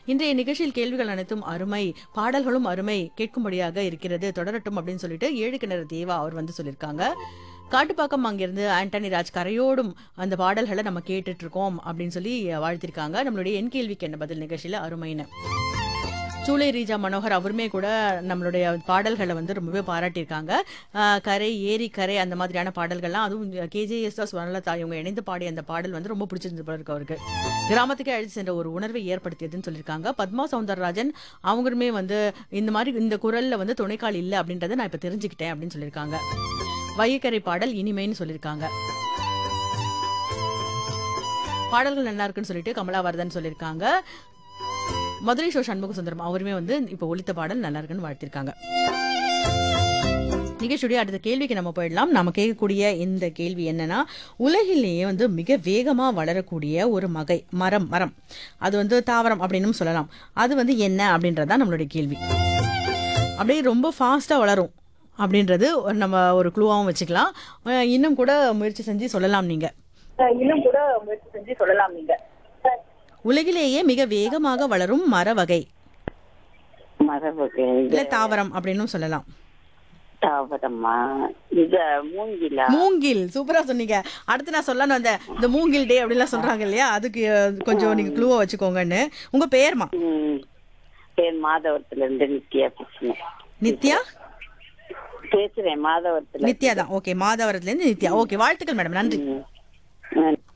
இன்றைய நிகழ்ச்சியில் கேள்விகள் அனைத்தும் அருமை பாடல்களும் அருமை கேட்கும்படியாக இருக்கிறது தொடரட்டும் அப்படின்னு சொல்லிட்டு ஏழு கிணறு தேவா அவர் வந்து சொல்லியிருக்காங்க காட்டுப்பாக்கம் அங்கிருந்து ஆண்டனி ராஜ் கரையோடும் அந்த பாடல்களை நம்ம கேட்டுட்டு இருக்கோம் அப்படின்னு சொல்லி வாழ்த்திருக்காங்க நம்மளுடைய என் கேள்விக்கு என்ன பதில் நிகழ்ச்சியில அருமைன்னு சூளை ரீஜா மனோகர் அவருமே கூட நம்மளுடைய பாடல்களை வந்து ரொம்பவே பாராட்டியிருக்காங்க ஆஹ் கரை ஏரி கரை அந்த மாதிரியான பாடல்கள்லாம் அதுவும் கேஜேஎஸ் ஸ்வர்ணலதா இவங்க இணைந்து பாடிய அந்த பாடல் வந்து ரொம்ப பிடிச்சிருந்து போல இருக்கு அவருக்கு கிராமத்துக்கே அழைத்து சென்ற ஒரு உணர்வை ஏற்படுத்தியதுன்னு சொல்லியிருக்காங்க பத்மா சவுந்தரராஜன் அவங்களுமே வந்து இந்த மாதிரி இந்த குரல்ல வந்து துணைக்கால் இல்லை அப்படின்றத நான் இப்ப தெரிஞ்சுக்கிட்டேன் அப்படின்னு சொல்லியிருக்காங்க வையக்கரை பாடல் இனிமைன்னு சொல்லியிருக்காங்க பாடல்கள் நல்லா இருக்குன்னு சொல்லிட்டு கமலாவர்தன் சொல்லியிருக்காங்க மதுரை ஷோ சண்முக சுந்தரம் அவருமே வந்து இப்போ ஒலித்த பாடல் நல்லா இருக்குன்னு வாழ்த்திருக்காங்க நிகழ்ச்சியுடைய அடுத்த கேள்விக்கு நம்ம போயிடலாம் நம்ம கேட்கக்கூடிய இந்த கேள்வி என்னன்னா உலகிலேயே வந்து மிக வேகமாக வளரக்கூடிய ஒரு மகை மரம் மரம் அது வந்து தாவரம் அப்படின்னு சொல்லலாம் அது வந்து என்ன அப்படின்றது தான் நம்மளுடைய கேள்வி அப்படியே ரொம்ப ஃபாஸ்ட்டாக வளரும் அப்படின்றது நம்ம ஒரு க்ளூவாகவும் வச்சுக்கலாம் அஹ் இன்னும் கூட முயற்சி செஞ்சு சொல்லலாம் நீங்கள் இன்னும் கூட முயற்சி செஞ்சு சொல்லலாம் நீங்க உலகிலேயே மிக வேகமாக வளரும் மர வகை மரபுக்கு இல்ல தாவரம் அப்படின்னும் சொல்லலாம் தாவரமா இத மூங்கிலா மூங்கில் சூப்பரா சொன்னீங்க அடுத்து நான் சொல்லணும் அந்த இந்த மூங்கில் டே அப்படிலாம் சொல்றாங்க இல்லையா அதுக்கு அஹ், கொஞ்சம் நீங்க க்ளூவா வச்சுக்கோங்கன்னு உங்க பேர்மா ம். பேர் மாதவரத்துல இருந்து நித்யா பேசுறேன் நித்யா பேசுறேன் மாதவரத்துல நித்யா தான் ஓகே மாதவரத்துல இருந்து நித்யா ஓகே வாழ்த்துக்கள் மேடம் நன்றி ம். ம்.